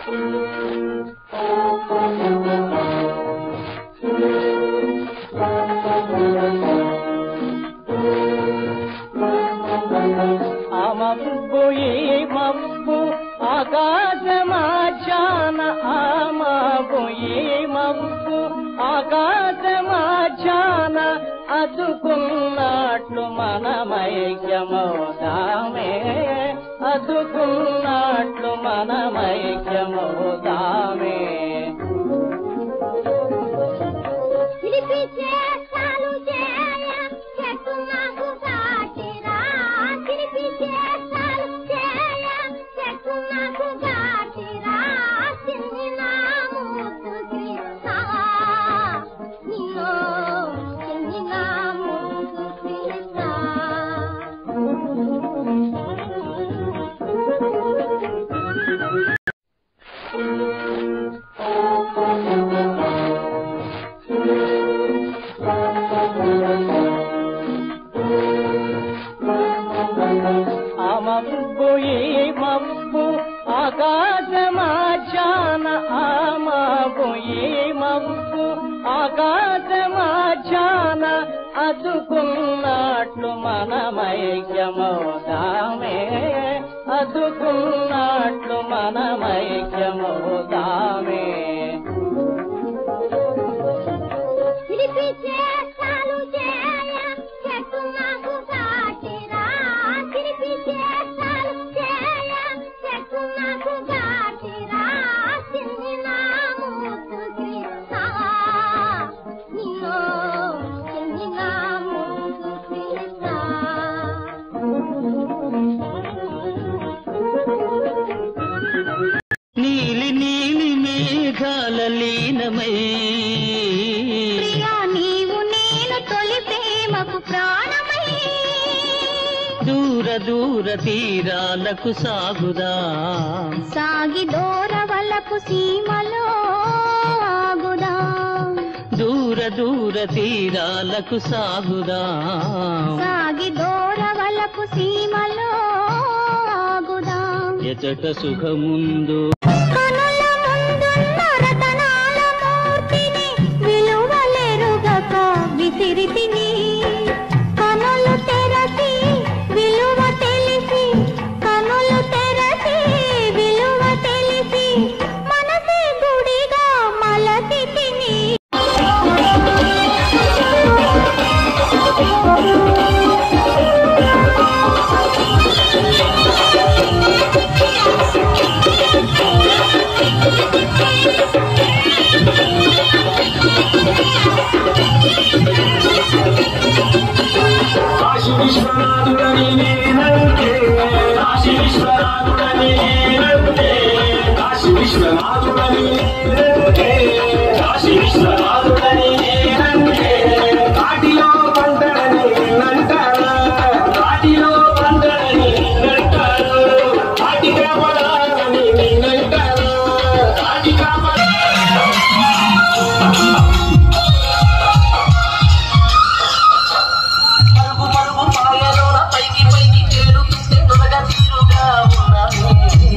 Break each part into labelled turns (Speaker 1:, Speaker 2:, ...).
Speaker 1: ఆ మబ్బు ఈ మబ్బు ఆకాశమాచాన ఆ మబ్బు ఈ మబ్బు ఆకాశమాచాన అదుకున్నట్లు మనమైక్యమవుదామే అదుకున్నట్లు మనమైక్యమవుదామే
Speaker 2: చిలిపి చేష్టాలు చేయ చెట్టు నాకు కాటిరా చిలిపి చేష్టాలు చేయ చెట్టు నాకు కాటిరా చిన్ని నా ముద్దు కృష్ణ నిన్నో చిన్ని నా ముద్దు కృష్ణ
Speaker 1: ఆ మబ్బు ఈ మబ్బు ఆకాశమాచాన ఆ మబ్బు ఈ మబ్బు ఆకాశమాచాన అదుకున్నట్లు మనమైక్యమవుదామే అదుకున్నట్లు మనమైక్యమవుదామే
Speaker 2: చిలిపి చేష్టాలు చేయ చెట్టు నాకు కాటిరా చిలిపి చేష్టాలు చేయ చెట్టు నాకు కాటిరా చిన్ని నా ముద్దు కృష్ణ నిన్నో చిన్ని నా ముద్దు కృష్ణ
Speaker 1: నీలి నీలి మేఘాల లీనమై
Speaker 2: ప్రియా నీవు నేను తొలి ప్రేమకు ప్రాణమై
Speaker 1: దూర దూర తీరాలకు సాగుదా
Speaker 2: సాగి దూరవలపు సీమలో ఆగుదా
Speaker 1: దూర దూర తీరాలకు సాగుదా
Speaker 2: సాగి దూరవలపు సీమలో ఆగుదా
Speaker 1: ఎచట సుఖముందు
Speaker 2: కనుల ముందున్న రతనాల మూర్తిని విలువలెరుగక విసిరితిని కనులు తెరసి విలువ తెలిసి కనులు తెరసి విలువ తెలిసి మనసే గుడిగా మలసి తిని
Speaker 3: కాశీ విశ్వనాథుడని నేనంటే కాశీ విశ్వనాథుడని నేనంటే కాశీ విశ్వనాథుడని నేనంటే కాశీ విశ్వనాథుడని నేనంటే కాటిలో పంటడని నిన్నంటారు కాటిలో పంటడని నిన్నంటారు కాటి కాపడాలని నిన్నంటారు కాటి కాపడా
Speaker 4: పరుగు పరుగు పాయలోన పైకి పైకి తేలుతుంటే తొలగ తీరుగా ఉన్నాను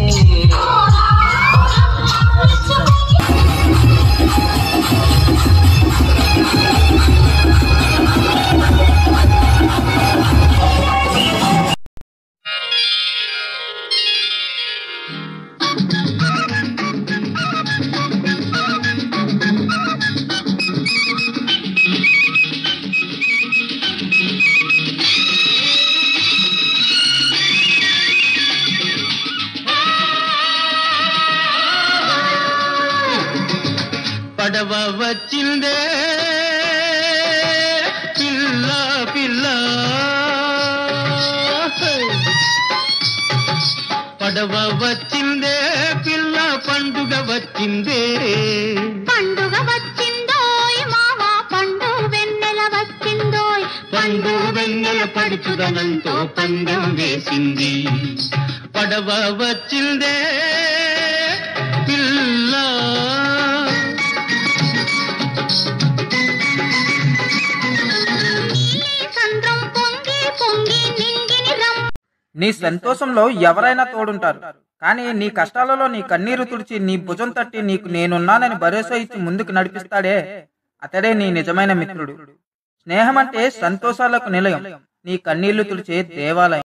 Speaker 1: పడవ వచ్చిందే పిల్ల పిల్ల పడవ వచ్చిందే పిల్ల పండుగ వచ్చిందే
Speaker 2: పండుగ వచ్చిందోయ్ మావా పండు వెన్నెల వచ్చిందోయ్
Speaker 1: పండు వెన్నెల పడుచుదనంతో పందెం వేసింది పడవ వచ్చిందే పిల్ల
Speaker 2: సంద్రం పొంగి పొంగి నింగిని రమ్మ
Speaker 5: నీ సంతోషంలో ఎవరైనా తోడుంటారు కానీ నీ కష్టాలలో నీ కన్నీరు తుడిచి నీ భుజం తట్టి నీకు నేనున్నానని భరోసా ఇచ్చి ముందుకు నడిపిస్తాడే అతడే నీ నిజమైన మిత్రుడు స్నేహం అంటే సంతోషాలకు నిలయం నీ కన్నీళ్లు తుడిచే దేవాలయం